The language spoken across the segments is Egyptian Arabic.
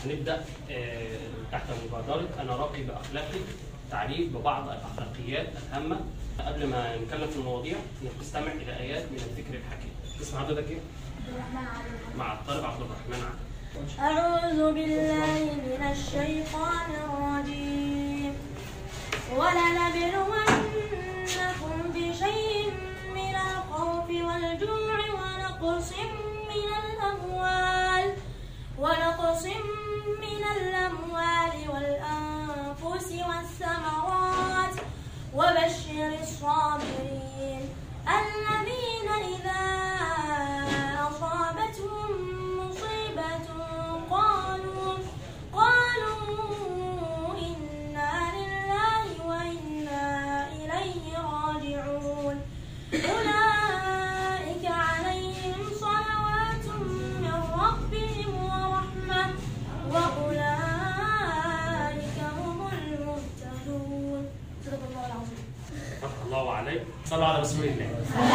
هنبدا آه، تحت مبادره انا راقي باخلاقي تعريف ببعض الاخلاقيات الهامه قبل ما نتكلم في المواضيع نستمع الى ايات من الذكر الحكيم اسم حضرتك ايه؟ مع الطالب عبد الرحمن عبد أعوذ بالله من الشيطان الرجيم ولنبلونكم بشيء من الخوف والجوع ونقص من الأموال ونقص من الأموال والأنفس والثمرات وبشر الصابرين الذين إذا أصابتهم مصيبة قالوا قالوا إنا لله وإنا إليه راجعون أولئك عليهم صلوات من ربهم ورحمة وأولئك هم المهتدون صدق الله العظيم فتح الله عليك صلوا على رسول الله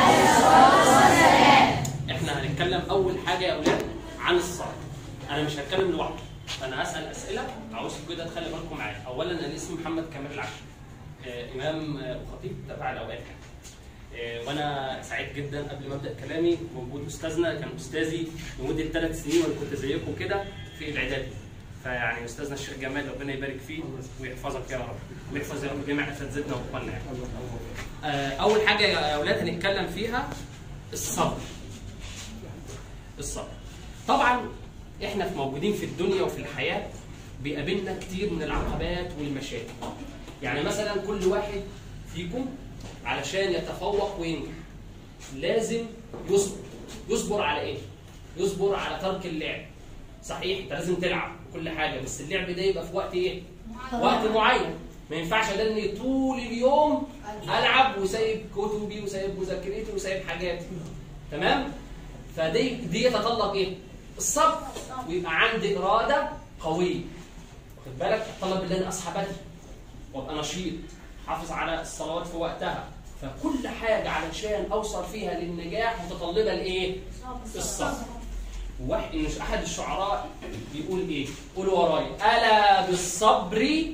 احنا هنتكلم اول حاجه يا اولاد عن الصلاه انا مش هتكلم لوحدي انا هسال اسئله عاوزكم كده تخلي بالكم معايا اولا انا اسمي محمد كامل العشري آه، امام آه، وخطيب تبع الاوقات يعني آه، وانا سعيد جدا قبل ما ابدا كلامي بوجود استاذنا كان استاذي لمده ثلاث سنين وانا كنت زيكم كده في الاعدادي فيعني استاذنا الشيخ جمال ربنا يبارك فيه ويحفظك يا رب ويحفظ يا رب جميع اساتذتنا واخواننا يعني. آه، اول حاجه يا اولاد هنتكلم فيها الصبر الصبر طبعا احنا في موجودين في الدنيا وفي الحياه بيقابلنا كتير من العقبات والمشاكل يعني مثلا كل واحد فيكم علشان يتفوق وينجح لازم يصبر يصبر على ايه يصبر على ترك اللعب صحيح انت لازم تلعب كل حاجه بس اللعب ده يبقى في وقت ايه وقت معين ما ينفعش اني طول اليوم العب وسايب كتبي وسايب مذاكرتي وسايب حاجاتي تمام فدي دي يتطلب ايه الصبر ويبقى عندي اراده قويه واخد بالك الطلب اللي انا اصحى بدري وابقى نشيط حافظ على الصلوات في وقتها فكل حاجه علشان اوصل فيها للنجاح متطلبه الايه الصبر واحد مش احد الشعراء بيقول ايه قولوا ورايا الا بالصبر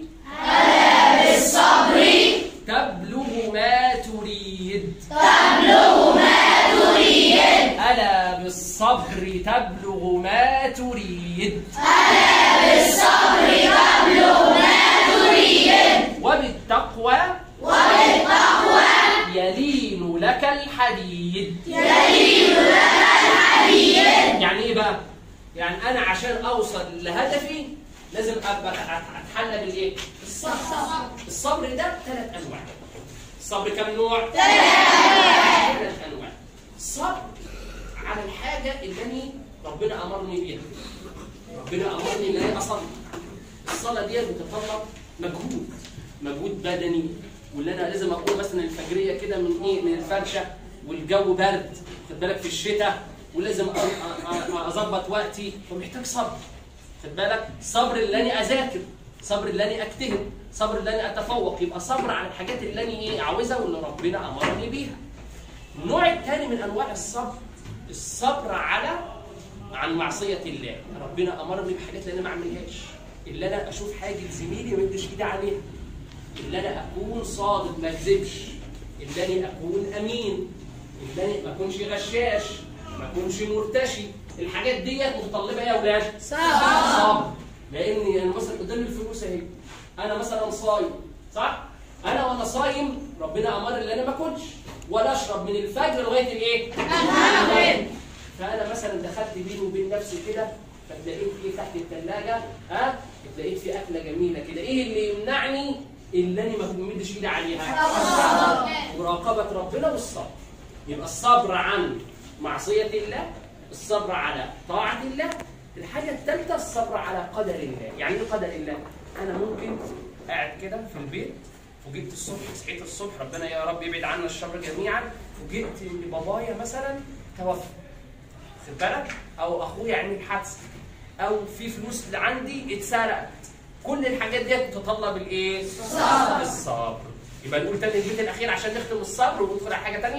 تبلغ ما تريد تبلغ ما تريد ألا بالصبر تبلغ ما تريد ألا بالصبر تبلغ ما تريد وبالتقوى وبالتقوى يلين لك الحديد يلين لك الحديد يعني ايه بقى؟ يعني انا عشان اوصل لهدفي لازم ابقى اتحلى بالايه؟ الصبر الصبر ده ثلاث انواع الصبر كم نوع؟ ثلاث انواع الصبر على الحاجه اللي أنا ربنا امرني بيها ربنا امرني ان انا اصلي الصلاه دي بتتطلب مجهود مجهود بدني واللي انا لازم اقوم مثلا الفجريه كده من ايه من الفرشه والجو برد خد بالك في الشتاء ولازم أ- أ- أ- اظبط وقتي فمحتاج صبر خد بالك صبر اللي انا اذاكر صبر اللي انا اجتهد صبر اللي انا اتفوق يبقى صبر على الحاجات اللي انا ايه عاوزها واللي ربنا امرني بيها النوع الثاني من انواع الصبر الصبر على عن معصيه الله ربنا امرني بحاجات اللي انا ما اعملهاش اللي انا اشوف حاجه زميلي ما اديش ايدي عليها اللي انا اكون صادق ما اكذبش اللي انا اكون امين اللي انا ما اكونش غشاش ما اكونش مرتشي الحاجات ديت متطلبه ايه يا اولاد؟ صبر لان يعني مثلا قدام الفلوس اهي انا مثلا صايم صح؟ انا وانا صايم ربنا امر ان انا ما اكلش ولا اشرب من الفجر لغايه الايه؟ فانا مثلا دخلت بيني وبين نفسي كده فتلاقيت ايه تحت الثلاجه ها؟ تلاقيت في اكله جميله كده ايه اللي يمنعني اللي انا ما بمدش ايدي عليها؟ مراقبه ربنا والصبر يبقى الصبر عن معصيه الله الصبر على طاعه الله الحاجه الثالثه الصبر على قدر الله يعني ايه قدر الله انا ممكن قاعد كده في البيت فوجئت الصبح صحيت الصبح ربنا يا رب يبعد عنا الشر جميعا فوجئت ان بابايا مثلا توفى خد بالك او اخويا عمل حادثه او في فلوس اللي عندي اتسرقت كل الحاجات دي تتطلب الايه؟ الصبر الصبر يبقى نقول تاني البيت الاخير عشان نختم الصبر وندخل على حاجه تانيه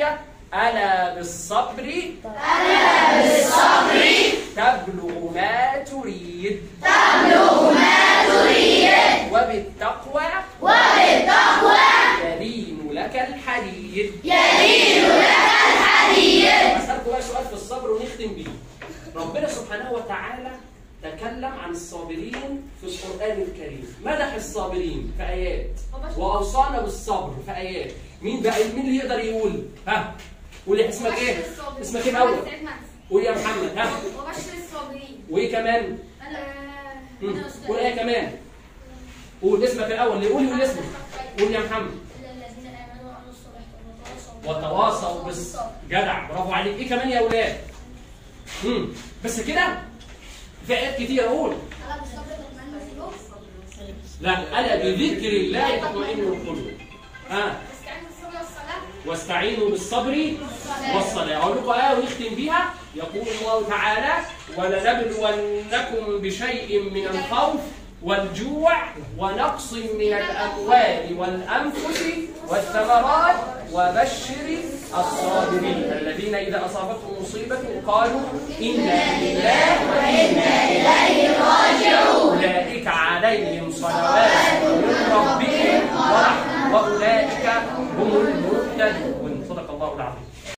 ألا بالصبر ألا بالصبر تبلغ ما تريد تبلغ ما تريد وبالتقوى وبالتقوى يلين لك الحديد يلين لك الحديد أسألكم بقى سؤال في الصبر ونختم بيه ربنا سبحانه وتعالى تكلم عن الصابرين في القرآن الكريم مدح الصابرين في آيات وأوصانا بالصبر في آيات مين بقى مين اللي يقدر يقول ها قولي اسمك ايه اسمك ايه الاول قول يا محمد ها وبشر الصابرين وايه كمان ألا مم. قول ايه كمان قول اسمك الاول اللي قول يقول اسمك قول يا محمد الذين آمنوا وعملوا الصالحات وتواصوا بالصبر جدع برافو عليك ايه كمان يا اولاد امم بس كده في ايات كتير اقول ألا بالصبر تطمئن القلوب لا الا بذكر الله تطمئن القلوب ها استعين بالصبر والصلاة واستعينوا بالصبر والصلاة أقول لكم آية ونختم بيها يقول الله تعالى ولنبلونكم بشيء من الخوف والجوع ونقص من الأموال والأنفس والثمرات وبشر الصابرين الذين إذا أصابتهم مصيبة قالوا إنا لله وإنا إليه راجعون أولئك عليهم صلوات من ربهم ورحمة وأولئك هم المهتدون